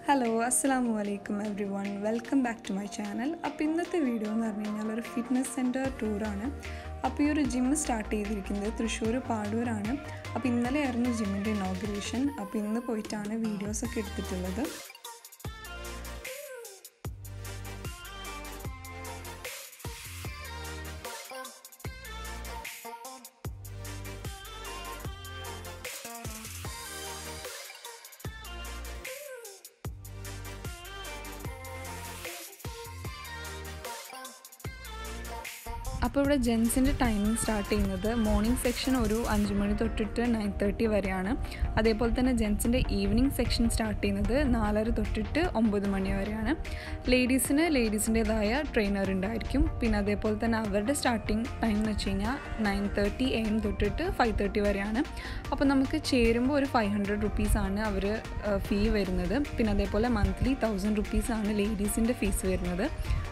hello അസ്സാം വലൈക്കും everyone welcome back to my channel അപ്പോൾ ഇന്നത്തെ വീഡിയോ എന്ന് പറഞ്ഞു കഴിഞ്ഞാൽ ഒരു ഫിറ്റ്നസ് സെൻറ്റർ ടൂറാണ് അപ്പോൾ ഈ ഒരു ജിം സ്റ്റാർട്ട് ചെയ്തിരിക്കുന്നത് തൃശ്ശൂർ പാടൂരാണ് അപ്പോൾ ഇന്നലെയായിരുന്നു ജിമ്മിൻ്റെ ഇനോഗ്രേഷൻ അപ്പോൾ ഇന്ന് പോയിട്ടാണ് വീഡിയോസൊക്കെ എടുത്തിട്ടുള്ളത് അപ്പോൾ ഇവിടെ ജെൻസിൻ്റെ ടൈമിംഗ് സ്റ്റാർട്ട് ചെയ്യുന്നത് മോർണിംഗ് സെക്ഷൻ ഒരു അഞ്ച് മണി തൊട്ടിട്ട് നയൻ തേർട്ടി വരെയാണ് അതേപോലെ തന്നെ ജെൻസിൻ്റെ ഈവനിങ് സെക്ഷൻ സ്റ്റാർട്ട് ചെയ്യുന്നത് നാലര തൊട്ടിട്ട് ഒമ്പത് മണി വരെയാണ് ലേഡീസിന് ലേഡീസിൻ്റെതായ ട്രെയിനർ ഉണ്ടായിരിക്കും പിന്നെ അതേപോലെ തന്നെ അവരുടെ സ്റ്റാർട്ടിങ് ടൈം എന്ന് വെച്ച് കഴിഞ്ഞാൽ നയൻ തേർട്ടി എ എം തൊട്ടിട്ട് ഫൈവ് തേർട്ടി വരെയാണ് അപ്പോൾ നമുക്ക് ചേരുമ്പോൾ ഒരു ഫൈവ് ഹൺഡ്രഡ് റുപ്പീസാണ് അവർ ഫീ വരുന്നത് പിന്നെ അതേപോലെ മന്ത്ലി തൗസൻഡ് റുപ്പീസാണ് ലേഡീസിൻ്റെ ഫീസ് വരുന്നത്